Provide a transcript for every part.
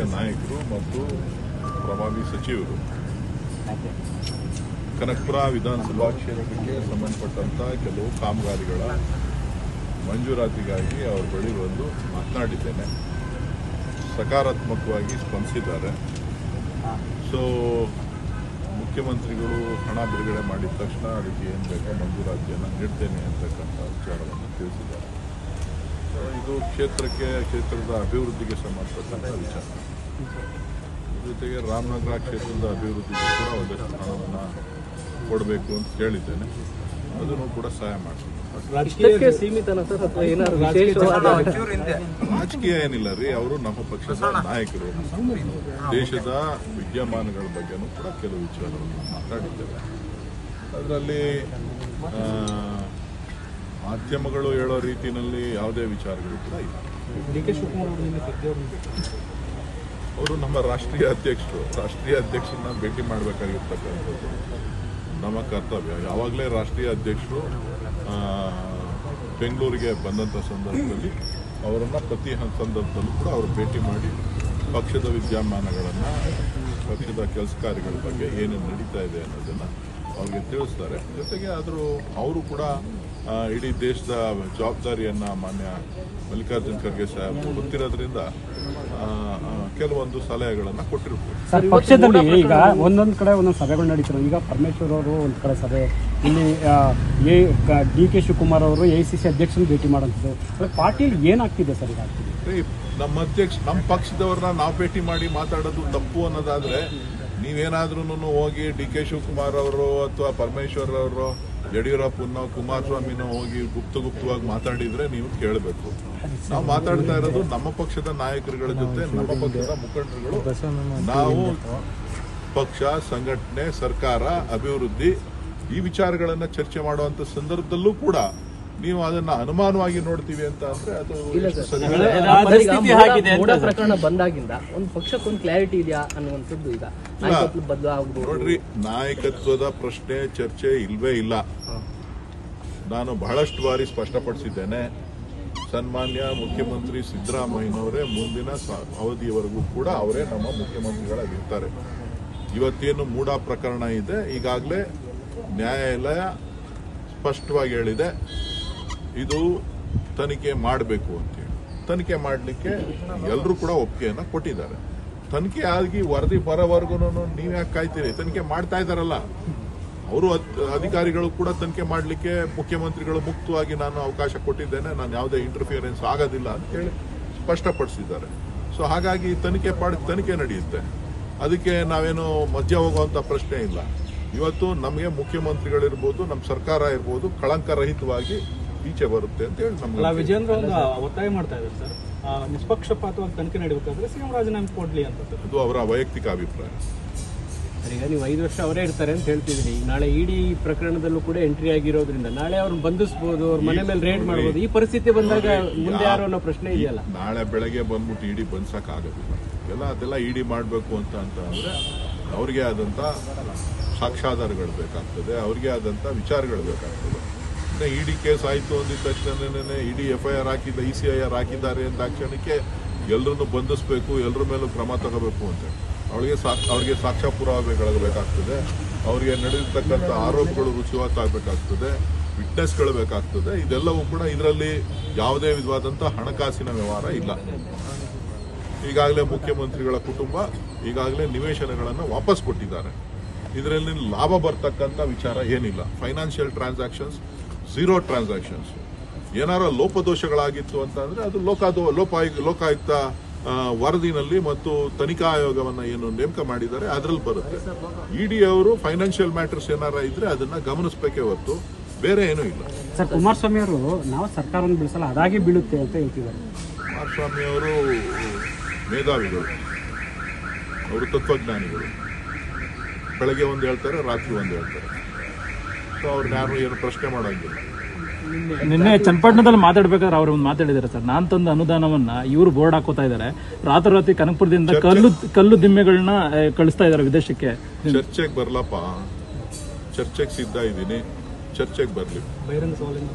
ರಾಜಕೀಯ ನಾಯಕರು ಮತ್ತು ಪ್ರಭಾವಿ ಸಚಿವರು ಕನಕಪುರ ವಿಧಾನಸಭಾ ಕ್ಷೇತ್ರಕ್ಕೆ ಸಂಬಂಧಪಟ್ಟಂತ ಕೆಲವು ಕಾಮಗಾರಿಗಳ ಮಂಜೂರಾತಿಗಾಗಿ ಅವ್ರ ಬಳಿ ಬಂದು ಮಾತನಾಡಿದ್ದೇನೆ ಸಕಾರಾತ್ಮಕವಾಗಿ ಸ್ಪಂದಿಸಿದ್ದಾರೆ ಸೊ ಮುಖ್ಯಮಂತ್ರಿಗಳು ಹಣ ಬಿಡುಗಡೆ ಮಾಡಿದ ತಕ್ಷಣ ಅದಕ್ಕೆ ಏನು ಬೇಕೋ ಮಂಜೂರಾತಿಯನ್ನು ನೀಡ್ತೇನೆ ಅಂತಕ್ಕಂಥ ವಿಚಾರವನ್ನು ತಿಳಿಸಿದ್ದಾರೆ ಸೊ ಇದು ಕ್ಷೇತ್ರಕ್ಕೆ ಕ್ಷೇತ್ರದ ಅಭಿವೃದ್ಧಿಗೆ ಸಂಬಂಧಪಟ್ಟಂಥ ವಿಚಾರ ಜೊತೆಗೆ ರಾಮನಗರ ಕ್ಷೇತ್ರದ ಅಭಿವೃದ್ಧಿಗೆ ಕೂಡ ಒಂದಷ್ಟು ಹಣವನ್ನು ಕೊಡಬೇಕು ಅಂತ ಕೇಳಿದ್ದೇನೆ ಅದನ್ನು ಕೂಡ ಸಹಾಯ ಮಾಡ್ತೀನಿ ಇಷ್ಟಕ್ಕೆ ಸೀಮಿತನ ಸರ್ ಅಥವಾ ಏನಾದ್ರು ವಿಶೇಷವಾದ ರಾಜಕೀಯ ಏನಿಲ್ಲ ರೀ ಅವರು ನಮ್ಮ ಪಕ್ಷದ ನಾಯಕರು ದೇಶದ ವಿದ್ಯಮಾನಗಳ ಬಗ್ಗೆನೂ ಕೂಡ ಕೆಲವು ವಿಚಾರವನ್ನು ಮಾತಾಡಿದ್ದೇವೆ ಅದರಲ್ಲಿ ಆ, ಮಾಧ್ಯಮಗಳು ಹೇಳೋ ರೀತಿಯಲ್ಲಿ ಯಾವುದೇ ವಿಚಾರಗಳು ಕೂಡ ಇಲ್ಲ ಡಿ ಕೆ ಶಿವಕುಮಾರ್ ಅವರು ನಿನ್ನೆ ಕರೆದಿದ್ರು ಅವರು ನಮ್ಮ ರಾಷ್ಟ್ರೀಯ ಅಧ್ಯಕ್ಷರು ರಾಷ್ಟ್ರೀಯ ಅಧ್ಯಕ್ಷರನ್ನ ಭೇಟಿ ಮಾಡಬೇಕಾಗಿರ್ತಕ್ಕಂಥದ್ದು ನಮ್ಮ ಕರ್ತವ್ಯ ಯಾವಾಗಲೇ ರಾಷ್ಟ್ರೀಯ ಅಧ್ಯಕ್ಷರು ಆ, ಬೆಂಗಳೂರಿಗೆ ಬಂದಂಥ ಸಂದರ್ಭದಲ್ಲಿ ಅವರನ್ನು ಪ್ರತಿ ಹ- ಸಂದರ್ಭದಲ್ಲೂ ಕೂಡ ಅವರು ಭೇಟಿ ಮಾಡಿ ಪಕ್ಷದ ವಿದ್ಯಮಾನಗಳನ್ನು ಪಕ್ಷದ ಕೆಲಸ ಕಾರ್ಯಗಳ ಬಗ್ಗೆ ಏನೇನು ನಡೀತಾ ಇದೆ ಅನ್ನೋದನ್ನು ಅವ್ರಿಗೆ ತಿಳಿಸ್ತಾರೆ ಜೊತೆಗೆ ಆದರೂ ಅವರು ಕೂಡ ಆ, ಇಡೀ ದೇಶದ ಜವಾಬ್ದಾರಿಯನ್ನು ಮಾನ್ಯ ಮಲ್ಲಿಕಾರ್ಜುನ್ ಖರ್ಗೆ ಸಾಹೇಬ್ ಗೊತ್ತಿರೋದ್ರಿಂದ ಆ, ಆ, ಕೆಲವೊಂದು ಸಲಹೆಗಳನ್ನು ಕೊಟ್ಟಿರ್ಬೋದು ಸರ್ ಪಕ್ಷದಲ್ಲಿ ಈಗ ಒಂದೊಂದು ಕಡೆ ಒಂದೊಂದು ಸಭೆಗಳು ನಡೀತಿರೋ ಈಗ ಪರಮೇಶ್ವರ್ ಅವರು ಒಂದು ಕಡೆ ಸಭೆ ಇಲ್ಲಿ ಆ, ಎ ಡಿ ಕೆ ಶಿವಕುಮಾರ್ ಅವರು ಎ ಸಿ ಸಿ ಅಧ್ಯಕ್ಷರನ್ನ ಭೇಟಿ ಮಾಡೋಂಥದ್ದು ಪಾರ್ಟಿಯಲ್ಲಿ ಏನಾಗ್ತಿದೆ ಸರ್ ಈಗ ಆಗ್ತಿದೆ ರೀ, ನಮ್ಮ ಅಧ್ಯಕ್ಷ ನಮ್ಮ ಪಕ್ಷದವ್ರನ್ನ ನಾವು ಭೇಟಿ ಮಾಡಿ ಮಾತಾಡೋದು ತಪ್ಪು ಅನ್ನೋದಾದ್ರೆ ನೀವೇನಾದ್ರೂ ಹೋಗಿ ಡಿ ಕೆ ಶಿವಕುಮಾರ್ ಅವರು ಅಥವಾ ಪರಮೇಶ್ವರ್ ಅವರು ಯಡಿಯೂರಪ್ಪನೋ ಕುಮಾರಸ್ವಾಮಿನೋ ಹೋಗಿ ಗುಪ್ತ ಗುಪ್ತವಾಗಿ ಮಾತಾಡಿದ್ರೆ ನೀವು ಕೇಳಬೇಕು ನಾವು ಮಾತಾಡ್ತಾ ಇರೋದು ನಮ್ಮ ಪಕ್ಷದ ನಾಯಕರುಗಳ ಜೊತೆ ನಮ್ಮ ಪಕ್ಷದ ಮುಖಂಡರುಗಳು ನಾವು ಪಕ್ಷ ಸಂಘಟನೆ ಸರ್ಕಾರ ಅಭಿವೃದ್ಧಿ ಈ ವಿಚಾರಗಳನ್ನ ಚರ್ಚೆ ಮಾಡುವಂತ ಸಂದರ್ಭದಲ್ಲೂ ಕೂಡ ನೀವು ಅದನ್ನ ಅನುಮಾನವಾಗಿ ನೋಡ್ತೀವಿ ಅಂತ ಅಂದ್ರೆ ಅದು ಎಷ್ಟು ಸರಿ ಇಲ್ಲ. ಮೂಡ ಪ್ರಕರಣ ಬಂದಾಗಿಂದ ಒಂದು ಪಕ್ಷಕ್ಕೊಂದು ಕ್ಲಾರಿಟಿ ಇದೆಯಾ ಅನ್ನುವಂಥದ್ದು ಈಗ ನಾಯಕತ್ವ ಬದಲಾಗಬಹುದು ನೋಡ್ರಿ ನಾಯಕತ್ವದ ಪ್ರಶ್ನೆ ಚರ್ಚೆ ಇಲ್ವೇ ಇಲ್ಲ ನಾನು ಬಹಳಷ್ಟು ಬಾರಿ ಸ್ಪಷ್ಟಪಡಿಸಿದ್ದೇನೆ ಸನ್ಮಾನ್ಯ ಮುಖ್ಯಮಂತ್ರಿ ಸಿದ್ದರಾಮಯ್ಯನವರೇ ಮುಂದಿನ ಸ- ಅವಧಿಯವರೆಗೂ ಕೂಡ ಅವರೇ ನಮ್ಮ ಮುಖ್ಯಮಂತ್ರಿಗಳಾಗಿರ್ತಾರೆ ಇವತ್ತೇನು ಮೂಡ ಪ್ರಕರಣ ಇದೆ ಈಗಾಗಲೇ ನ್ಯಾಯಾಲಯ ಸ್ಪಷ್ಟವಾಗಿ ಹೇಳಿದೆ ಇದು ತನಿಖೆ ಮಾಡಬೇಕು ಅಂತೇಳಿ ತನಿಖೆ ಮಾಡಲಿಕ್ಕೆ ಎಲ್ಲರೂ ಕೂಡ ಒಪ್ಪಿಗೆಯನ್ನು ಕೊಟ್ಟಿದ್ದಾರೆ ತನಿಖೆ ಆಗಿ ವರದಿ ಬರೋವರೆಗೂ ನೀವು ಯಾಕೆ ಕಾಯ್ತೀರಿ ತನಿಖೆ ಮಾಡ್ತಾ ಇದ್ದಾರಲ್ಲ ಅವರು ಅಧಿಕಾರಿಗಳು ಕೂಡ ತನಿಖೆ ಮಾಡಲಿಕ್ಕೆ ಮುಖ್ಯಮಂತ್ರಿಗಳು ಮುಕ್ತವಾಗಿ ನಾನು ಅವಕಾಶ ಕೊಟ್ಟಿದ್ದೇನೆ ನಾನು ಯಾವುದೇ ಇಂಟರ್ಫಿಯರೆನ್ಸ್ ಆಗೋದಿಲ್ಲ ಅಂತ ಹೇಳಿ ಸ್ಪಷ್ಟಪಡಿಸಿದ್ದಾರೆ ಸೊ ಹಾಗಾಗಿ ತನಿಖೆ ಪಾಡ್ ತನಿಖೆ ನಡೆಯುತ್ತೆ ಅದಕ್ಕೆ ನಾವೇನು ಮಧ್ಯ ಹೋಗುವಂತ ಪ್ರಶ್ನೆ ಇಲ್ಲ ಇವತ್ತು ನಮಗೆ ಮುಖ್ಯಮಂತ್ರಿಗಳಿರ್ಬೋದು ನಮ್ಮ ಸರ್ಕಾರ ಇರ್ಬೋದು ಕಳಂಕರಹಿತವಾಗಿ ಈಚೆ ಬರುತ್ತೆ ಅಂತ ಹೇಳಿ ಅಲ್ಲ ನಮ್ಗೆ ವಿಜೇಂದ್ರ ಒಂದು ಒತ್ತಾಯ ಮಾಡ್ತಾ ಇದ್ದಾರೆ ಸರ್ ಆ, ನಿಷ್ಪಕ್ಷಪಾತವಾಗಿ ತನಿಖೆ ನಡೀಬೇಕಾದ್ರೆ ಸಿಎಂ ರಾಜೀನಾಮೆ ಕೊಡ್ಲಿ ಅಂತ ಸರ್ ಅದು ಅವರ ವೈಯಕ್ತಿಕ ಅಭಿಪ್ರಾಯ ಸರ್, ಈಗ ನೀವು ಐದು ವರ್ಷ ಅವರೇ ಇರ್ತಾರೆ ಅಂತ ಹೇಳ್ತಿದ್ರಿ ಈಗ ನಾಳೆ ಇಡಿ ಪ್ರಕರಣದಲ್ಲೂ ಕೂಡ ಎಂಟ್ರಿ ಆಗಿರೋದ್ರಿಂದ ನಾಳೆ ಅವ್ರನ್ನ ಬಂಧಿಸಬಹುದು ಅವ್ರ ಮನೆ ಮೇಲೆ ರೇಡ್ ಮಾಡಬಹುದು ಈ ಪರಿಸ್ಥಿತಿ ಬಂದಾಗ ಮುಂದೆ ಯಾರು ಅನ್ನೋ ಪ್ರಶ್ನೆ ಇದೆಯಲ್ಲ ನಾಳೆ ಬೆಳಗ್ಗೆ ಬಂದ್ಬಿಟ್ಟು ಇಡಿ ಬಂದ್ಸಕ್ ಆಗೋದಿಲ್ಲ ಎಲ್ಲ ಅದೆಲ್ಲ ಇಡಿ ಮಾಡಬೇಕು ಅಂತ ಅಂತ ಅಂದ್ರೆ ಅವ್ರಿಗೆ ಆದಂತ ಸಾಕ್ಷ್ಯಾಧಾರಗಳು ಬೇಕಾಗ್ತದೆ ಅವ್ರಿಗೆ ಆದಂತ ವಿಚಾರಗಳು ಬೇಕಾಗ್ತದೆ ಇನ್ನು ಇಡಿ ಕೇಸ್ ಆಯ್ತು ಅಂದಿದ ತಕ್ಷಣನೇ ಇಡಿ ಎಫ್ ಐ ಆರ್ ಹಾಕಿದ್ದ ಇ ಸಿ ಐ ಆರ್ ಹಾಕಿದ್ದಾರೆ ಅಂತ ಕ್ಷಣಕ್ಕೆ ಎಲ್ಲರನ್ನು ಬಂಧಿಸಬೇಕು ಎಲ್ಲರ ಮೇಲೂ ಕ್ರಮ ತಗೋಬೇಕು ಅಂತ ಅವಳಿಗೆ ಸಾಕ್ ಅವ್ರಿಗೆ ಸಾಕ್ಷ್ಯ ಪುರಾವೆಗಳು ಬೇಕಾಗ್ತದೆ ಅವ್ರಿಗೆ ನಡೆದಿರ್ತಕ್ಕಂಥ ಆರೋಪಗಳು ರುಚಿವಾತಾಗಬೇಕಾಗ್ತದೆ ವಿಟ್ನೆಸ್ಗಳು ಬೇಕಾಗ್ತದೆ ಇದೆಲ್ಲವೂ ಕೂಡ ಇದರಲ್ಲಿ ಯಾವುದೇ ವಿಧವಾದಂಥ ಹಣಕಾಸಿನ ವ್ಯವಹಾರ ಇಲ್ಲ ಈಗಾಗಲೇ ಮುಖ್ಯಮಂತ್ರಿಗಳ ಕುಟುಂಬ ಈಗಾಗಲೇ ನಿವೇಶನಗಳನ್ನು ವಾಪಸ್ ಕೊಟ್ಟಿದ್ದಾರೆ ಇದರಲ್ಲಿ ಲಾಭ ಬರ್ತಕ್ಕಂಥ ವಿಚಾರ ಏನಿಲ್ಲ ಫೈನಾನ್ಷಿಯಲ್ ಟ್ರಾನ್ಸಾಕ್ಷನ್ಸ್ ಝೀರೋ ಟ್ರಾನ್ಸಾಕ್ಷನ್ಸ್ ಏನಾರ ಲೋಪದೋಷಗಳಾಗಿತ್ತು ಅಂತ ಅಂದ್ರೆ ಅದು ಲೋಕಾದೋ ಲೋಕಾಯುಕ್ತ ಲೋಕಾಯುಕ್ತ ಆ, ವರದಿನಲ್ಲಿ ಮತ್ತು ತನಿಖಾ ಆಯೋಗವನ್ನ ಏನು ನೇಮಕ ಮಾಡಿದ್ದಾರೆ ಅದರಲ್ಲಿ ಬರುತ್ತೆ ಇಡಿ ಅವರು ಫೈನಾನ್ಷಿಯಲ್ ಮ್ಯಾಟರ್ಸ್ ಏನಾರ ಇದ್ರೆ ಅದನ್ನ ಗಮನಿಸಬೇಕೇ ಹೊರತು ಬೇರೆ ಏನೂ ಇಲ್ಲ ಸರ್ ಕುಮಾರಸ್ವಾಮಿ ಅವರು ನಾವು ಸರ್ಕಾರವನ್ನು ಬಿಡಿಸಲ್ಲ ಅದಾಗಿ ಬೀಳುತ್ತೆ ಅಂತ ಹೇಳ್ತಿದ್ದಾರೆ ಕುಮಾರಸ್ವಾಮಿ ಅವರು ಮೇಧಾವಿಗಳು ಅವರು ತತ್ವಜ್ಞಾನಿಗಳು ಬೆಳಗ್ಗೆ ಒಂದು ಹೇಳ್ತಾರೆ ರಾತ್ರಿ ಒಂದು ಹೇಳ್ತಾರೆ ಸೊ ಅವ್ರನ್ನ ಯಾರು ಏನು ಪ್ರಶ್ನೆ ಮಾಡೋಂಗಿಲ್ಲ ನಿನ್ನೆ ಚನ್ನಪಟ್ಟಣದಲ್ಲಿ ಮಾತಾಡ್ಬೇಕಾದ್ರೆ ಅವ್ರು ಒಂದು ಮಾತಾಡಿದ್ದಾರೆ ಸರ್ ನಾನ್ ತಂದ ಅನುದಾನವನ್ನ ಇವರು ಬೋರ್ಡ್ ಹಾಕೋತಾ ಇದ್ದಾರೆ ರಾತ್ರೋರಾತ್ರಿ ಕನಕಪುರದಿಂದ ಕಲ್ಲು ಕಲ್ಲು ದಿಮ್ಮೆಗಳನ್ನ ಆ, ಕಳಿಸ್ತಾ ಇದ್ದಾರೆ ವಿದೇಶಕ್ಕೆ ಚರ್ಚೆಗೆ ಬರ್ಲಪ್ಪ ಚರ್ಚೆಗೆ ಸಿದ್ಧ ಇದ್ದೀನಿ ಚರ್ಚೆಗೆ ಬರಲಿ ಬಹಿರಂಗ ಸವಾಲಿನ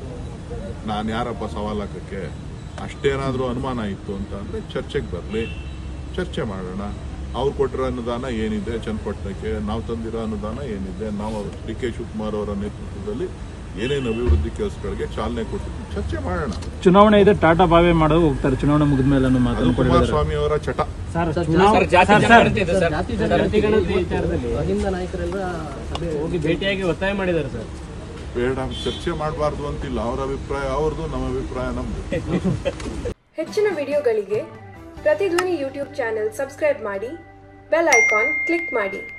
ನಾನು ಯಾರಪ್ಪ ಸವಾಲ್ ಹಾಕಕ್ಕೆ ಅಷ್ಟೇನಾದರೂ ಅನುಮಾನ ಇತ್ತು ಅಂತ ಅಂದ್ರೆ ಚರ್ಚೆಗೆ ಬರಲಿ ಚರ್ಚೆ ಮಾಡೋಣ ಅವ್ರು ಕೊಟ್ಟಿರೋ ಅನುದಾನ ಏನಿದೆ ಚನ್ನಪಟ್ಟಣಕ್ಕೆ ನಾವು ತಂದಿರೋ ಅನುದಾನ ಏನಿದೆ ನಾವು ಡಿ ಕೆ ಶಿವಕುಮಾರ್ ಅವರ ನೇತೃತ್ವದಲ್ಲಿ ಏನೇನು ಅಭಿವೃದ್ಧಿ ಕೆಲಸಗಳಿಗೆ ಚಾಲನೆ ಕೊಟ್ಟಿದ್ವಿ ಚರ್ಚೆ ಮಾಡೋಣ ಚುನಾವಣೆ ಇದೆ ಟಾಟಾ ಬಾವೆ ಮಾಡೋದು ಹೋಗ್ತಾರೆ ಚುನಾವಣೆ ಮುಗಿದ್ಮೇಲೆ ಅನ್ನೋ ಅದು ಮಾತನ್ನು ಕೂಡ ಹೇಳಿದ್ದಾರೆ ಕುಮಾರಸ್ವಾಮಿ ಅವರ ಚಟ ಸರ್ ಸರ್, ಚುನಾವಣೆ ಜಾತಿ ಸರ್, ಸರ್, ಜಾತಿ ಜನಗಣತಿ ವಿಚಾರದಲ್ಲಿ ಅಹಿಂದ ನಾಯಕರೆಲ್ಲ ಸಭೆ ಹೋಗಿ ಭೇಟಿಯಾಗಿ ಒತ್ತಾಯ ಮಾಡಿದ್ದಾರೆ ಸರ್ ಬೇಡ ಚರ್ಚೆ ಮಾಡಬಾರ್ದು ಅಂತಿಲ್ಲ ಅವರ ಅಭಿಪ್ರಾಯ ಅವ್ರದ್ದು ನಮ್ಮ ಅಭಿಪ್ರಾಯ ನಮ್ದು ಹೆಚ್ಚಿನ ವಿಡಿಯೋಗಳಿಗೆ ಪ್ರತಿಧ್ವನಿ ಯೂಟ್ಯೂಬ್ ಚಾನೆಲ್ ಸಬ್ಸ್ಕ್ರೈಬ್ ಮಾಡಿ ಬೆಲ್ ಐಕಾನ್ ಕ್ಲಿಕ್ ಮಾಡಿ